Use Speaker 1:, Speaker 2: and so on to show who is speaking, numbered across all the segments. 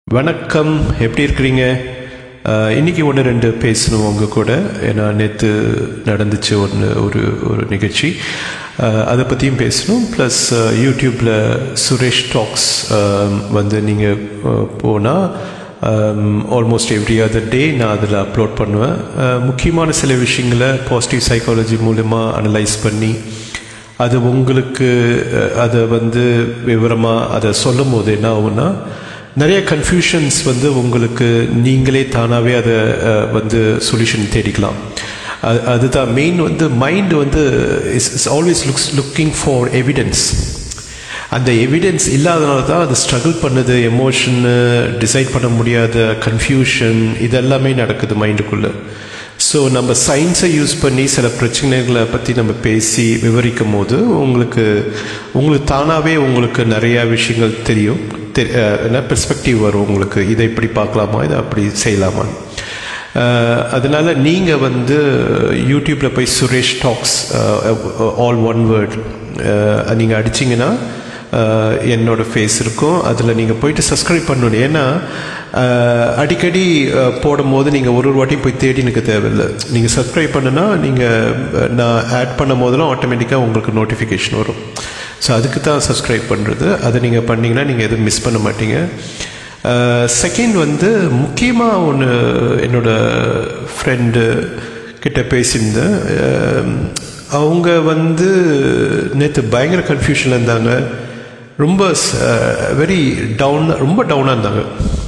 Speaker 1: வணக்கம் எப்படி இருக்கிறீங்க அஹ், இன்னைக்கு ஒன்று ரெண்டு பேசணும் உங்க கூட ஏன்னா நேற்று நடந்துச்சு ஒன்று ஒரு ஒரு நிகழ்ச்சி அஹ், அதை பற்றியும் பேசணும் ப்ளஸ் யூடியூப்பில் சுரேஷ் டாக்ஸ் வந்து நீங்கள் போனால் ஆல்மோஸ்ட் எவ்ரி அதர் டே நான் அதில் அப்லோட் பண்ணுவேன் அஹ், முக்கியமான சில விஷயங்களை பாசிட்டிவ் சைக்காலஜி மூலமா அனலைஸ் பண்ணி அது உங்களுக்கு அஹ், அதை வந்து விவரமாக அதை சொல்லும் போது என்ன ஆகும்னா நிறைய கன்ஃபியூஷன்ஸ் வந்து உங்களுக்கு நீங்களே தானாகவே அதை அஹ், வந்து சொல்யூஷன் தேடிக்கலாம் அது அதுதான் மெயின் வந்து மைண்ட் வந்து is is always looks looking for evidence அந்த எவிடன்ஸ் இல்லாதனால தான் அது ஸ்ட்ரகிள் பண்ணுது எமோஷன் டிசைட் பண்ண முடியாத கன்ஃபியூஷன் இதெல்லாமே நடக்குது மைண்டுக்குள்ளே ஸோ நம்ம சயின்ஸை யூஸ் பண்ணி சில பிரச்சனைகளை பற்றி நம்ம பேசி விவரிக்கும் போது உங்களுக்கு உங்களுக்கு தானாகவே உங்களுக்கு நிறையா விஷயங்கள் தெரியும் தெ- அஹ், என்ன பெர்ஸ்பெக்டிவ் வரும் உங்களுக்கு இதை இப்படி பார்க்கலாமா இதை அப்படி செய்யலாமா அஹ், அதனால நீங்கள் வந்து யூடியூப்பில் போய் Suresh talks all one word நீங்கள் அடிச்சிங்கன்னா அஹ், என்னோட ஃபேஸ் இருக்கும் அதில் நீங்கள் போயிட்டு சப்ஸ்கிரைப் பண்ணணும் ஏன்னா அஹ், அடிக்கடி அஹ், போடும்போது நீங்கள் ஒரு ஒரு வாட்டி போய் தேடி எனக்கு தேவையில்லை நீங்கள் சப்ஸ்கிரைப் பண்ணுனா நீங்கள் நான் ஆட் பண்ணும் போதெல்லாம் ஆட்டோமேட்டிக்காக உங்களுக்கு நோட்டிஃபிகேஷன் வரும் ஸோ அதுக்கு தான் சப்ஸ்கிரைப் பண்ணுறது அதை நீங்கள் பண்ணீங்கன்னா நீங்கள் எதுவும் மிஸ் பண்ண மாட்டீங்க செகண்ட் வந்து முக்கியமாக ஒன்று என்னோட ஃப்ரெண்டு கிட்ட பேசியிருந்தேன் அஹ், அவங்க வந்து நேற்று பயங்கர கன்ஃபியூஷனில் இருந்தாங்க ரொம்ப வெரி டவுன் ரொம்ப டவுனாக இருந்தாங்க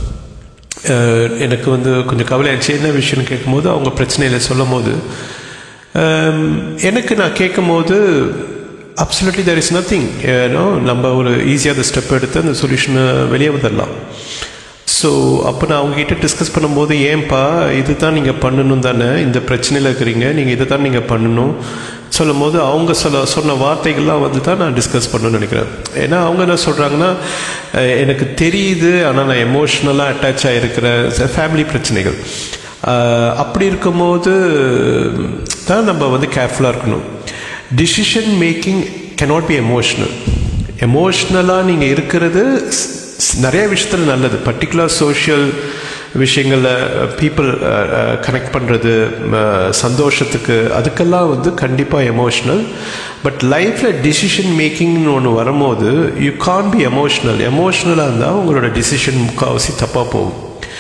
Speaker 1: அஹ், எனக்கு வந்து கொஞ்சம் கவலையாச்சு என்ன விஷயம்னு கேட்கும்போது அவங்க பிரச்சனையில் சொல்லும் போது அஹ், எனக்கு நான் கேட்கும்போது அப்சல்யூட்லி தேர் இஸ் நத்திங் ஏன்னோ நம்ம ஒரு ஈஸியாக அந்த ஸ்டெப் எடுத்து அந்த சொல்யூஷனை வெளியே வந்துடலாம் ஸோ அப்போ நான் அவங்ககிட்ட டிஸ்கஸ் பண்ணும்போது ஏன்பா இது தான் நீங்கள் பண்ணணும் தானே இந்த பிரச்சனையில் இருக்கிறீங்க நீங்கள் இதை தான் நீங்கள் பண்ணணும் சொல்லும் போது அவங்க சொல்ல சொன்ன வார்த்தைகள்லாம் வந்து தான் நான் டிஸ்கஸ் பண்ணணும்னு நினைக்கிறேன் ஏன்னா அவங்க என்ன சொல்கிறாங்கன்னா அஹ், எனக்கு தெரியுது ஆனால் நான் எமோஷ்னலாக அட்டாச் ஆகிருக்கிற ஃபேமிலி பிரச்சனைகள் அஹ், அப்படி இருக்கும்போது தான் நம்ம வந்து கேர்ஃபுல்லாக இருக்கணும் decision making cannot be emotional எமோஷ்னலாக நீங்கள் இருக்கிறது ஸ்- ஸ்- நிறைய விஷயத்தில் நல்லது பர்டிகுலர் சோஷியல் விஷயங்களில் பீப்புள் கனெக்ட் பண்ணுறது சந்தோஷத்துக்கு அதுக்கெல்லாம் வந்து கண்டிப்பாக எமோஷ்னல் பட் லைஃப்பில் டிசிஷன் மேக்கிங்னு ஒன்று வரும்போது யூ கான் பி எமோஷ்னல் எமோஷ்னலாக இருந்தால் உங்களோட டிசிஷன் முக்கால்வாசி தப்பாக போகும்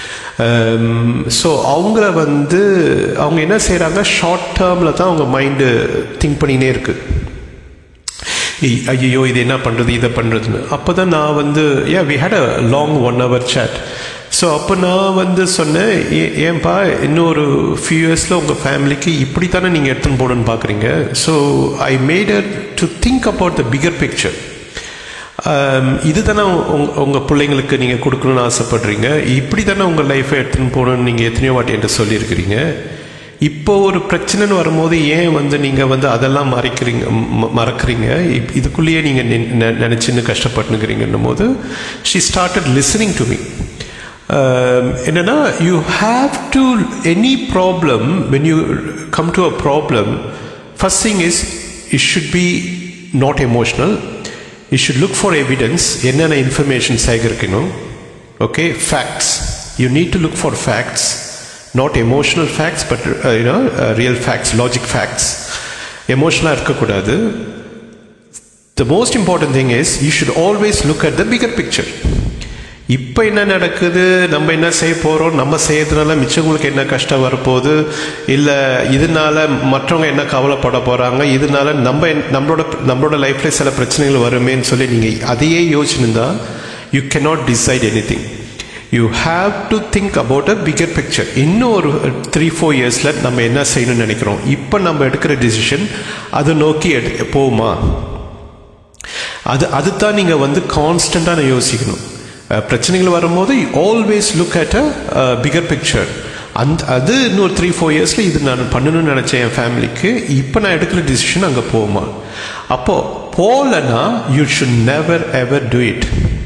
Speaker 1: ஸோ அவங்கள வந்து அவங்க என்ன செய்கிறாங்க ஷார்ட் டேர்மில் தான் அவங்க மைண்டு திங்க் பண்ணினே இருக்கு ஏய், ஐயையோ இது என்ன பண்ணுறது இதை பண்ணுறதுன்னு அப்போ தான் நான் வந்து uh we had a long one hour chat so அப்போ நான் வந்து சொன்னேன் "ஏ- ஏன்பா இன்னொரு ஃபியூ இயர்ஸில் உங்கள் ஃபேமிலிக்கு இப்படி தானே நீங்கள் எடுத்துன்னு போகணுன்னு பார்க்குறீங்க so I made to think about the bigger picture இது தானே உங்க உங்கள் பிள்ளைங்களுக்கு நீங்கள் கொடுக்கணும்னு ஆசைப்படுறீங்க இப்படி தானே உங்கள் லைஃப்பை எடுத்துன்னு போகணும்னு நீங்கள் எத்தனையோ வாட்டி என்கிட்ட சொல்லியிருக்கிறீங்க இப்போ ஒரு பிரச்சனைன்னு வரும்போது ஏன் வந்து நீங்கள் வந்து அதெல்லாம் மறைக்கிறீங்க ம- மறக்கிறீங்க இப்- இதுக்குள்ளேயே நீங்கள் நினச்சின்னு கஷ்டப்பட்டுக்கிறீங்கன்னும் போது she started listening to me என்னன்னா you have to any problem when you come to a problem first thing is it should be not emotional you should look for evidence என்னென்ன இன்ஃபர்மேஷன் சேகரிக்கணும் okay facts you need to look for facts not emotional facts but you know real facts logic facts எமோஷனலாக இருக்கக்கூடாது the most important thing is you should always look at the bigger picture இப்போ என்ன நடக்குது நம்ம என்ன செய்ய போகிறோம் நம்ம செய்யறதுனால மிச்சவங்களுக்கு என்ன கஷ்டம் வரப்போகுது இல்லை இதனால மற்றவங்க என்ன கவலைப்பட போகிறாங்க இதனால நம்ம என்ன- நம்மளோட நம்மளோட லைஃப்பில் சில பிரச்சனைகள் வருமேன்னு சொல்லி நீங்கள் அதையே யோசிச்சுருந்தா you cannot decide any thing you have to think about a bigger picture இன்னும் ஒரு த்ரீ ஃபோர் இயர்ஸில் நம்ம என்ன செய்யணும்னு நினைக்கிறோம் இப்போ நம்ம எடுக்கிற டிசிஷன் அதை நோக்கி எடு போகுமா அது அதுதான் நீங்கள் வந்து கான்ஸ்டண்ட்டாக யோசிக்கணும் அஹ், பிரச்சனைகள் வரும்போது always look at a bigger picture அந்த அது இன்னொரு த்ரீ ஃபோர் இயர்ஸில் இது நான் பண்ணணும்னு நினச்சேன் என் ஃபேமிலிக்கு இப்போ நான் எடுக்கிற டிசிஷன் அங்கே போகுமா அப்போ போகலன்னா you should never ever do it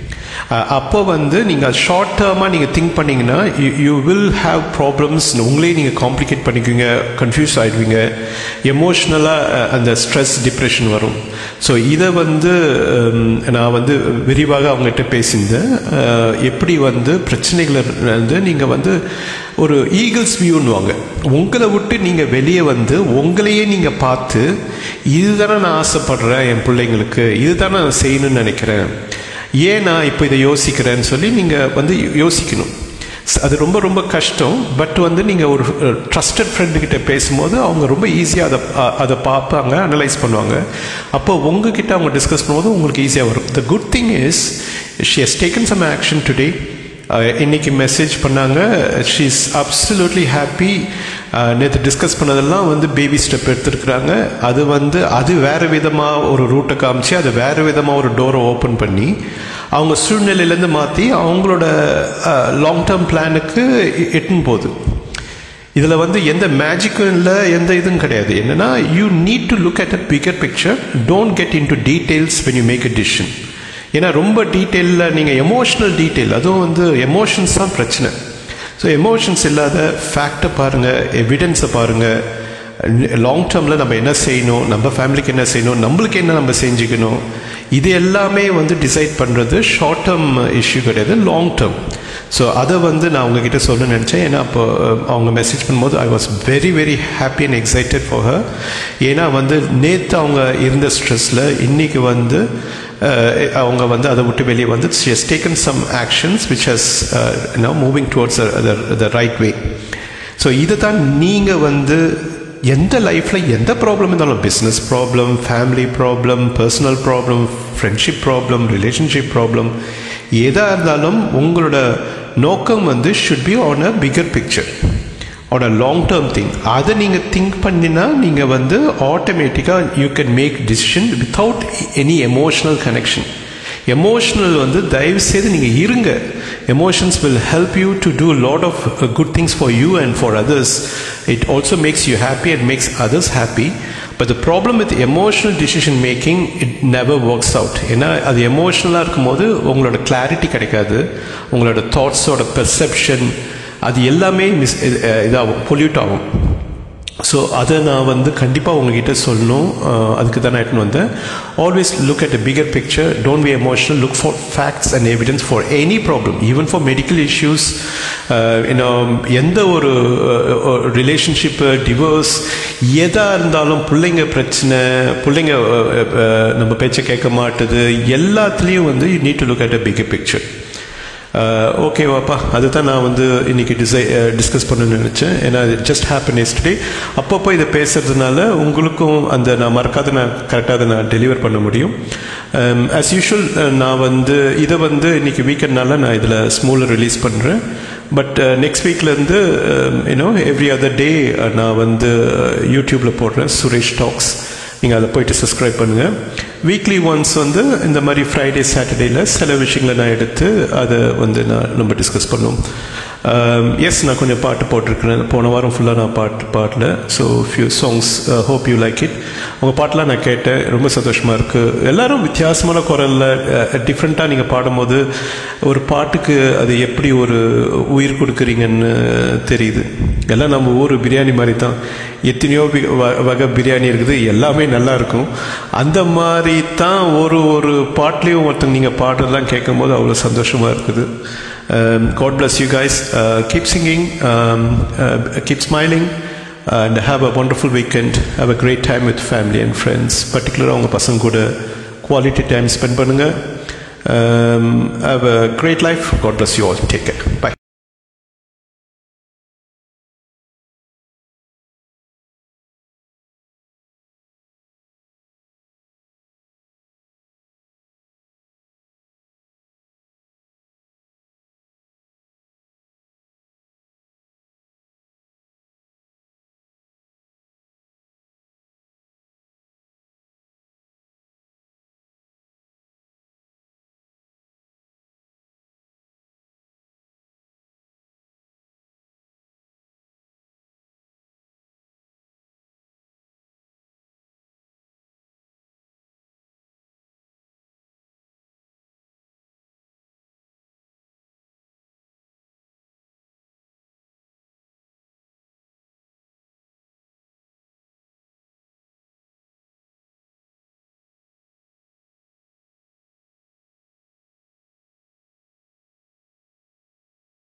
Speaker 1: அஹ், அப்போ வந்து நீங்கள் ஷார்ட் டேர்மாக நீங்கள் திங்க் பண்ணீங்கன்னா யூ வில் ஹாவ் ப்ராப்ளம்ஸ் உங்களையே நீங்கள் காம்ப்ளிகேட் பண்ணிக்குவீங்க கன்ஃபியூஸ் ஆகிடுவீங்க எமோஷ்னலாக அந்த ஸ்ட்ரெஸ் டிப்ரெஷன் வரும் ஸோ இதை வந்து ஹம், நான் வந்து விரிவாக அவங்ககிட்ட பேசியிருந்தேன் அஹ், எப்படி வந்து பிரச்சனைகளை வந்து நீங்கள் வந்து ஒரு ஈகிள்ஸ் வியூன்னுவாங்க உங்களை விட்டு நீங்கள் வெளியே வந்து உங்களையே நீங்கள் பார்த்து இதுதானே நான் ஆசைப்படுறேன் என் பிள்ளைங்களுக்கு இதுதானே நான் செய்யணும்னு நினைக்கிறேன் ஏன் நான் இப்போ இதை யோசிக்கிறேன்னு சொல்லி நீங்கள் வந்து யோசிக்கணும் ஸ்- அது ரொம்ப ரொம்ப கஷ்டம் பட் வந்து நீங்கள் ஒரு ட்ரஸ்டட் ஃப்ரெண்டுக்கிட்ட பேசும்போது அவங்க ரொம்ப ஈஸியாக அதை அ- அதை பார்ப்பாங்க அனலைஸ் பண்ணுவாங்க அப்போ உங்ககிட்ட அவங்க டிஸ்கஸ் பண்ணும்போது உங்களுக்கு ஈஸியாக வரும் the good thing is she has taken some action today இன்னைக்கு மெசேஜ் பண்ணாங்க ஷீ இஸ் அப்சல்யூட்லி ஹாப்பி நேற்று டிஸ்கஸ் பண்ணதெல்லாம் வந்து பேபி ஸ்டெப் எடுத்திருக்கிறாங்க அது வந்து அது வேறு விதமாக ஒரு ரூட்டை காமிச்சு அது வேறு விதமாக ஒரு டோரை ஓப்பன் பண்ணி அவங்க சூழ்நிலையிலேருந்து மாற்றி அவங்களோட லாங் டேர்ம் பிளானுக்கு எட்டுன்னு போகுது இதில் வந்து எந்த மேஜிக்கும் இல்லை எந்த இதுவும் கிடையாது என்னன்னா you need to look at a bigger picture don't get into details when you make a decision ஏன்னா ரொம்ப டீட்டெயிலில் நீங்கள் எமோஷ்னல் டீட்டெயில் அதுவும் வந்து எமோஷன்ஸ் தான் பிரச்சனை ஸோ எமோஷன்ஸ் இல்லாத ஃபேக்டை பாருங்கள் எவிடன்ஸை பாருங்கள் லாங் டேர்மில் நம்ம என்ன செய்யணும் நம்ம ஃபேமிலிக்கு என்ன செய்யணும் நம்மளுக்கு என்ன நம்ம செஞ்சுக்கணும் இது எல்லாமே வந்து டிசைட் பண்ணுறது ஷார்ட் டேர்ம் இஷ்யூ கிடையாது லாங் டேர்ம் ஸோ அதை வந்து நான் உங்ககிட்ட சொல்ல நினச்சேன் ஏன்னா அப்போ அஹ், அவங்க மெசேஜ் பண்ணும்போது I was very very happy and excited for her ஏன்னா வந்து நேற்று அவங்க இருந்த ஸ்ட்ரெஸ்ஸில் இன்னைக்கு வந்து அஹ், அவங்க வந்து அதை விட்டு வெளியே வந்து she has taken some actions which has no moving towards the right way so இதை தான் நீங்கள் வந்து எந்த லைஃப்பில் எந்த ப்ராப்ளம் இருந்தாலும் business problem family problem personal problem friendship problem relationship problem எதாக இருந்தாலும் உங்களோட நோக்கம் வந்து should be on a bigger picture on a long term thing அதை நீங்கள் திங்க் பண்ணினா நீங்கள் வந்து ஆட்டோமேட்டிக்காக you can make decision without any emotional connection emotional வந்து தயவு செய்து நீங்கள் இருங்க emotions will help you to do lot of good things for you and for others it also makes you happy and makes others happy but the problem with emotional decision making it never works out ஏன்னா அது எமோஷ்னலாக இருக்கும்போது உங்களோட clarity கிடைக்காது உங்களோட தாட்ஸோட perception அது எல்லாமே miss இதாகும் பொல்யூட் ஆகும் ஸோ அதை நான் வந்து கண்டிப்பாக உங்ககிட்ட சொல்லணும் அஹ், அதுக்கு தான் நான் எடுத்துன்னு வந்தேன் always look at a bigger picture don't be emotional look for facts and evidence for any problem even for medical issues இன்னும் எந்த ஒரு ரிலேஷன்ஷிப்பு டிவோர்ஸ் எதாக இருந்தாலும் பிள்ளைங்க பிரச்சனை பிள்ளைங்க அஹ், அஹ், நம்ம பேச்சை கேட்க மாட்டுது எல்லாத்துலேயும் வந்து you need to look at a bigger picture ஓகேவாப்பா அதுதான் நான் வந்து இன்னைக்கு டிசை டிஸ்கஸ் பண்ண நினச்சேன் ஏன்னா ஜஸ்ட் ஹேப்பன் எஸ்டே அப்பப்போ இதை பேசுறதுனால உங்களுக்கும் அந்த நான் மறக்காத நான் கரெக்டாக அதை நான் டெலிவர் பண்ண முடியும் ஆஸ் யூஷுவல் நான் வந்து இதை வந்து இன்னைக்கு வீக்கெண்ட்னால நான் இதில் ஸ்மூலில் ரிலீஸ் பண்ணுறேன் பட் நெக்ஸ்ட் வீக்லேருந்து யூனோ எவ்ரி அதர் டே நான் வந்து யூடியூப்பில் போடுறேன் சுரேஷ் டாக்ஸ் நீங்கள் அதை போயிட்டு சப்ஸ்கிரைப் பண்ணுங்கள் வீக்லி ஒன்ஸ் வந்து இந்த மாதிரி ஃப்ரைடே சாட்டர்டேயில் சில விஷயங்களை நான் எடுத்து அதை வந்து நான் நம்ம டிஸ்கஸ் பண்ணுவோம் எஸ் நான் கொஞ்சம் பாட்டு போட்டிருக்கிறேன் போன வாரம் ஃபுல்லாக நான் பாட்டு பாடல so few songs hope you like it உங்கள் பாட்டெலாம் நான் கேட்டேன் ரொம்ப சந்தோஷமாக இருக்குது எல்லாரும் வித்தியாசமான குரலில் டிஃப்ரெண்ட்டாக நீங்கள் பாடும்போது ஒரு பாட்டுக்கு அது எப்படி ஒரு உயிர் கொடுக்குறீங்கன்னு தெரியுது எல்லாம் நம்ம ஊர் பிரியாணி மாதிரி தான் எத்தனையோ வி- வ- வகை பிரியாணி இருக்குது எல்லாமே நல்லா இருக்கும் அந்த மாதிரி தான் ஒரு ஒரு பாட்லேயும் ஒருத்தங்க நீங்கள் பாடுறதெல்லாம் கேட்கும்போது அவ்வளோ சந்தோஷமாக இருக்குது God bless you guys uh, keep singing um, uh, keep smiling and have a wonderful weekend have a great time with family and friends particularly உங்கள் பசங்க கூட quality time spend பண்ணுங்க um, have a great life god bless you all take care